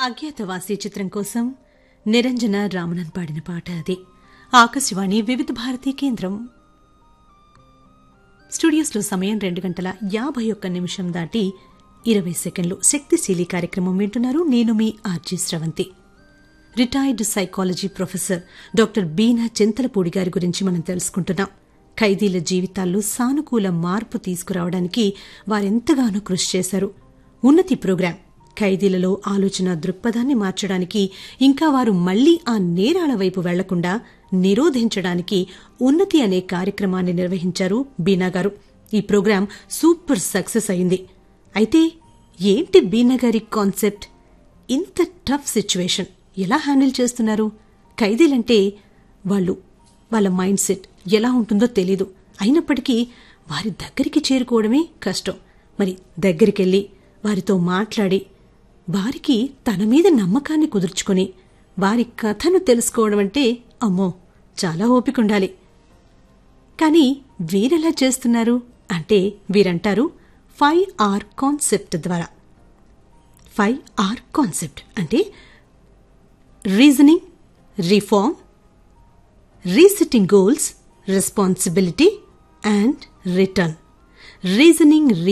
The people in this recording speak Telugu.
అజ్ఞాతవాసి చిత్రం కోసం నిరంజన రామనన్ పాడిన పాట అది ఆకాశవాణి వివిధ భారతి కేంద్రం స్టూడియోస్లో సమయం రెండు గంటల యాభై ఒక్క నిమిషం దాటి ఇరవై సెకండ్లు శక్తిశీలి కార్యక్రమం వింటున్నారు నేను మీ RJ Sravanthi retired psychology professor doctor Beena Chintalapudi గారి గురించి మనం తెలుసుకుంటున్నాం ఖైదీల జీవితాల్లో సానుకూల మార్పు తీసుకురావడానికి వారెంతగానో కృషి చేశారు ఉన్నతి ప్రోగ్రాం ఖైదీలలో ఆలోచన దృక్పథాన్ని మార్చడానికి ఇంకా వారు మళ్లీ ఆ నేరాల వైపు వెళ్లకుండా నిరోధించడానికి ఉన్నతి అనే కార్యక్రమాన్ని నిర్వహించారు బీనా గారు ఈ ప్రోగ్రాం సూపర్ సక్సెస్ అయింది అయితే ఏంటి బీనా గారి కాన్సెప్ట్ ఇంత టఫ్ సిచ్యువేషన్ ఎలా హ్యాండిల్ చేస్తున్నారు ఖైదీలంటే వాళ్ళు వాళ్ళ మైండ్ సెట్ ఎలా ఉంటుందో తెలీదు అయినప్పటికీ వారి దగ్గరికి చేరుకోవడమే కష్టం మరి దగ్గరికెళ్ళి వారితో మాట్లాడి వారికి తన మీద నమ్మకాన్ని కుదుర్చుకొని వారి కథను తెలుసుకోవడం అంటే అమ్మో చాలా ఓపికండాలి కానీ వీరెలా చేస్తున్నారు అంటే వీరంటారు ఫైవ్ ఆర్ కాన్సెప్ట్ ద్వారా ఫైవ్ ఆర్ కాన్సెప్ట్ అంటే reasoning reform resetting goals responsibility and return reasoning